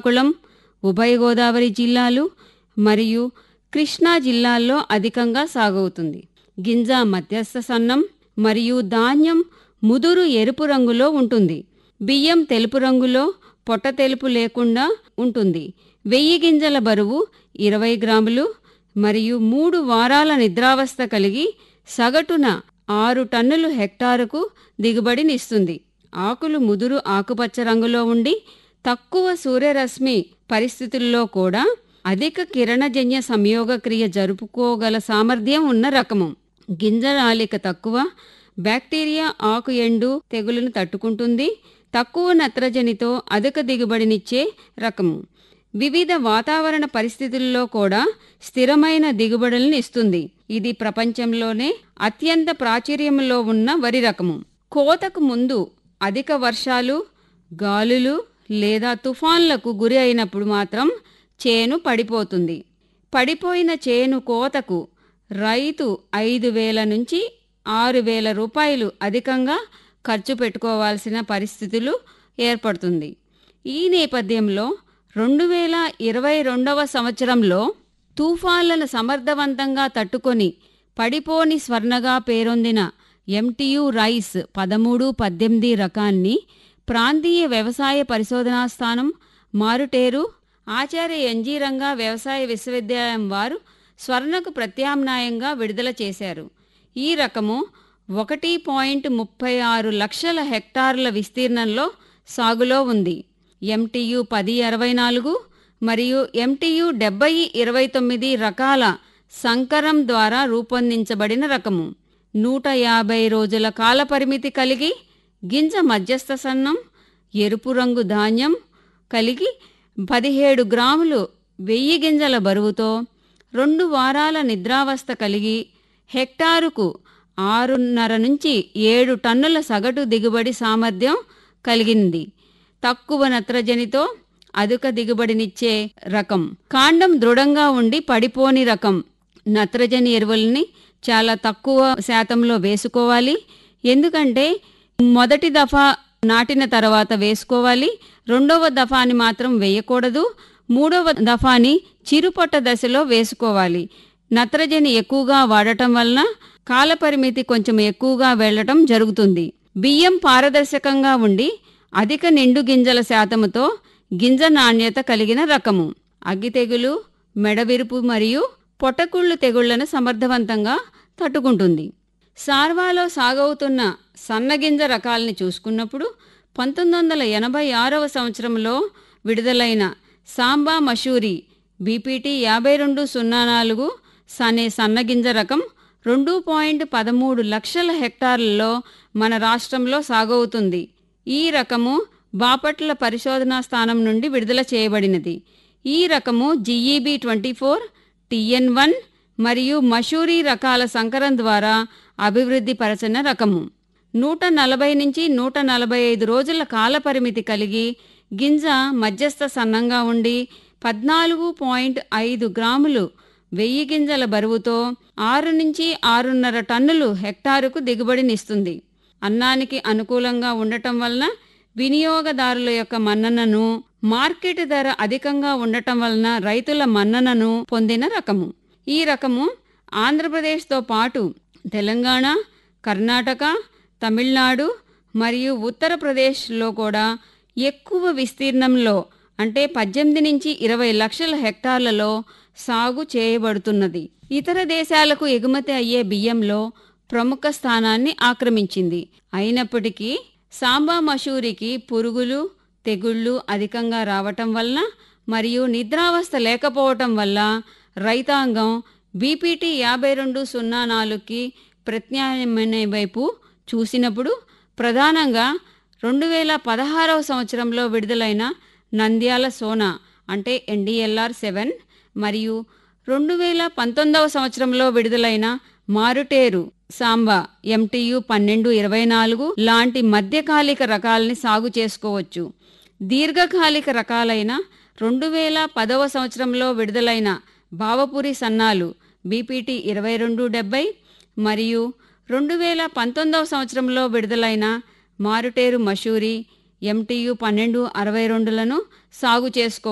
శ్రీకాకుళం ఉభయ గోదావరి జిల్లాలు మరియు కృష్ణా జిల్లాల్లో అధికంగా సాగవుతుంది గింజ మధ్యస్థ సన్నం మరియు ధాన్యం ముదురు ఎరుపు రంగులో ఉంటుంది బియ్యం తెలుపు రంగులో పొట్ట తెలుపు లేకుండా ఉంటుంది వెయ్యి గింజల బరువు ఇరవై గ్రాములు మరియు మూడు వారాల నిద్రావస్థ కలిగి సగటున ఆరు టన్నులు హెక్టారుకు దిగుబడినిస్తుంది ఆకులు ముదురు ఆకుపచ్చ రంగులో ఉండి తక్కువ సూర్యరశ్మి పరిస్థితుల్లో కూడా అధిక కిరణజన్య సంయోగక్రియ జరుపుకోగల సామర్థ్యం ఉన్న రకము గింజరాలిక తక్కువ బ్యాక్టీరియా ఆకు ఎండు తెగులును తట్టుకుంటుంది తక్కువ నత్రజనితో అధిక దిగుబడినిచ్చే రకము వివిధ వాతావరణ పరిస్థితుల్లో కూడా స్థిరమైన దిగుబడులను ఇస్తుంది ఇది ప్రపంచంలోనే అత్యంత ప్రాచుర్యంలో ఉన్న వరి రకము కోతకు ముందు అధిక వర్షాలు గాలులు లేదా తుఫాన్లకు గురి అయినప్పుడు మాత్రం చేను పడిపోతుంది పడిపోయిన చేను కోతకు రైతు ఐదు వేల నుంచి ఆరు వేల రూపాయలు అధికంగా ఖర్చు పెట్టుకోవాల్సిన పరిస్థితులు ఏర్పడుతుంది ఈ నేపథ్యంలో రెండు వేల ఇరవై రెండవ సంవత్సరంలో తుఫాన్లను సమర్థవంతంగా తట్టుకొని పడిపోని స్వర్ణగా పేరొందిన ఎంటియు రైస్ పదమూడు పద్దెనిమిది రకాన్ని ప్రాంతీయ వ్యవసాయ పరిశోధనా స్థానం మారుటేరు ఆచార్య ఎన్జీ రంగా వ్యవసాయ విశ్వవిద్యాలయం వారు స్వర్ణకు ప్రత్యామ్నాయంగా విడుదల చేశారు ఈ రకము ఒకటి పాయింట్ ముప్పై ఆరు లక్షల హెక్టార్ల విస్తీర్ణంలో సాగులో ఉంది ఎంటియు పది అరవై నాలుగు మరియు ఎంటియు డెబ్బై ఇరవై తొమ్మిది రకాల సంకరం ద్వారా రూపొందించబడిన రకము నూట యాభై రోజుల కాలపరిమితి కలిగి గింజ మధ్యస్థ సన్నం ఎరుపు రంగు ధాన్యం కలిగి పదిహేడు గ్రాములు వెయ్యి గింజల బరువుతో రెండు వారాల నిద్రావస్థ కలిగి హెక్టారుకు ఆరున్నర నుంచి ఏడు టన్నుల సగటు దిగుబడి సామర్థ్యం కలిగింది తక్కువ నత్రజనితో అధిక దిగుబడినిచ్చే రకం కాండం దృఢంగా ఉండి పడిపోని రకం నత్రజని ఎరువుల్ని చాలా తక్కువ శాతంలో వేసుకోవాలి ఎందుకంటే మొదటి దఫా నాటిన తర్వాత వేసుకోవాలి రెండవ దఫాని మాత్రం వేయకూడదు మూడవ దఫాని చిరుపొట్ట దశలో వేసుకోవాలి నత్రజని ఎక్కువగా వాడటం వలన కాలపరిమితి కొంచెం ఎక్కువగా వెళ్ళటం జరుగుతుంది బియ్యం పారదర్శకంగా ఉండి అధిక నిండు గింజల శాతముతో గింజ నాణ్యత కలిగిన రకము అగ్గి తెగులు మెడవిరుపు మరియు పొట్టకుళ్ళు తెగుళ్లను సమర్థవంతంగా తట్టుకుంటుంది సార్వాలో సాగవుతున్న సన్నగింజ రకాలని చూసుకున్నప్పుడు పంతొమ్మిది వందల ఎనభై ఆరవ సంవత్సరంలో విడుదలైన సాంబా మషూరి బీపీటీ యాభై రెండు సున్నా నాలుగు సనే సన్నగింజ రకం రెండు పాయింట్ పదమూడు లక్షల హెక్టార్లలో మన రాష్ట్రంలో సాగవుతుంది ఈ రకము బాపట్ల పరిశోధనా స్థానం నుండి విడుదల చేయబడినది ఈ రకము GEB twenty four TN one మరియు మషూరి రకాల సంకరం ద్వారా అభివృద్ధి పరచిన రకము నూట నలభై నుంచి నూట నలభై ఐదు రోజుల కాలపరిమితి కలిగి గింజ మధ్యస్థ సన్నంగా ఉండి పద్నాలుగు పాయింట్ ఐదు గ్రాములు వెయ్యి గింజల బరువుతో ఆరు నుంచి ఆరున్నర టన్నులు హెక్టారుకు దిగుబడినిస్తుంది అన్నానికి అనుకూలంగా ఉండటం వలన వినియోగదారుల యొక్క మన్ననను మార్కెట్ ధర అధికంగా ఉండటం వలన రైతుల మన్ననను పొందిన రకము ఈ రకము ఆంధ్రప్రదేశ్తో పాటు తెలంగాణ కర్ణాటక తమిళనాడు మరియు ఉత్తరప్రదేశ్లో కూడా ఎక్కువ విస్తీర్ణంలో అంటే పద్దెనిమిది నుంచి ఇరవై లక్షల హెక్టార్లలో సాగు చేయబడుతున్నది ఇతర దేశాలకు ఎగుమతి అయ్యే బియ్యంలో ప్రముఖ స్థానాన్ని ఆక్రమించింది అయినప్పటికీ సాంబా మషూరికి పురుగులు తెగుళ్ళు అధికంగా రావటం వలన మరియు నిద్రావస్థ లేకపోవటం వల్ల రైతాంగం బీపీటీ యాభై రెండు సున్నా నాలుగుకి ప్రత్యామ్నాయ వైపు చూసినప్పుడు ప్రధానంగా రెండు వేల పదహారవ సంవత్సరంలో విడుదలైన నంద్యాల సోనా అంటే ఎన్డిఎల్ఆర్ సెవెన్ మరియు రెండు వేల పంతొమ్మిదవ సంవత్సరంలో విడుదలైన మారుటేరు సాంబా ఎంటియు పన్నెండు ఇరవై నాలుగు లాంటి మధ్యకాలిక రకాలని సాగు చేసుకోవచ్చు దీర్ఘకాలిక రకాలైన రెండు వేల పదవ సంవత్సరంలో విడుదలైన భావపురి సన్నాలు బీపీటీ ఇరవై రెండు డెబ్బై మరియు రెండు వేల పంతొమ్మిదవ సంవత్సరంలో విడుదలైన మారుటేరు మషూరి ఎంటియు పన్నెండు అరవై రెండులను సాగు చేసుకో